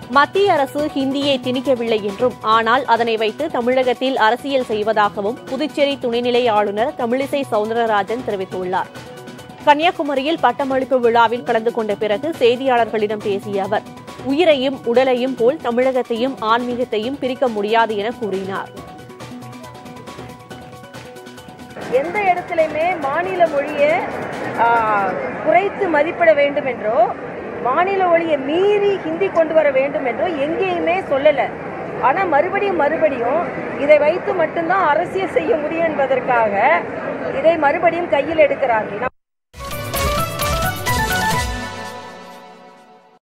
மத்திய அரசு ஹிந்தியை திணிக்கவில்லை என்றும் ஆனால் அதனை வைத்து தமிழகத்தில் அரசியல் செய்வதாகவும் புதுச்சேரி துணைநிலை ஆளுநர் தமிழிசை சவுந்தரராஜன் தெரிவித்துள்ளார் கன்னியாகுமரியில் பட்டமளிப்பு விழாவில் கலந்து கொண்ட பிறகு செய்தியாளர்களிடம் பேசிய அவர் உயிரையும் உடலையும் போல் தமிழகத்தையும் ஆன்மீகத்தையும் பிரிக்க முடியாது என கூறினார் எந்த இடத்துலையுமே மாநில மொழியை ஆ, குறைத்து மதிப்பிட வேண்டும் என்றோ மாநில மொழியை மீறி ஹிந்தி கொண்டு வர வேண்டும் என்றோ எங்கேயுமே சொல்லலை ஆனால் மறுபடியும் மறுபடியும் இதை வைத்து மட்டும்தான் அரசியல் செய்ய முடியும் என்பதற்காக இதை மறுபடியும் கையில் எடுக்கிறார்கள்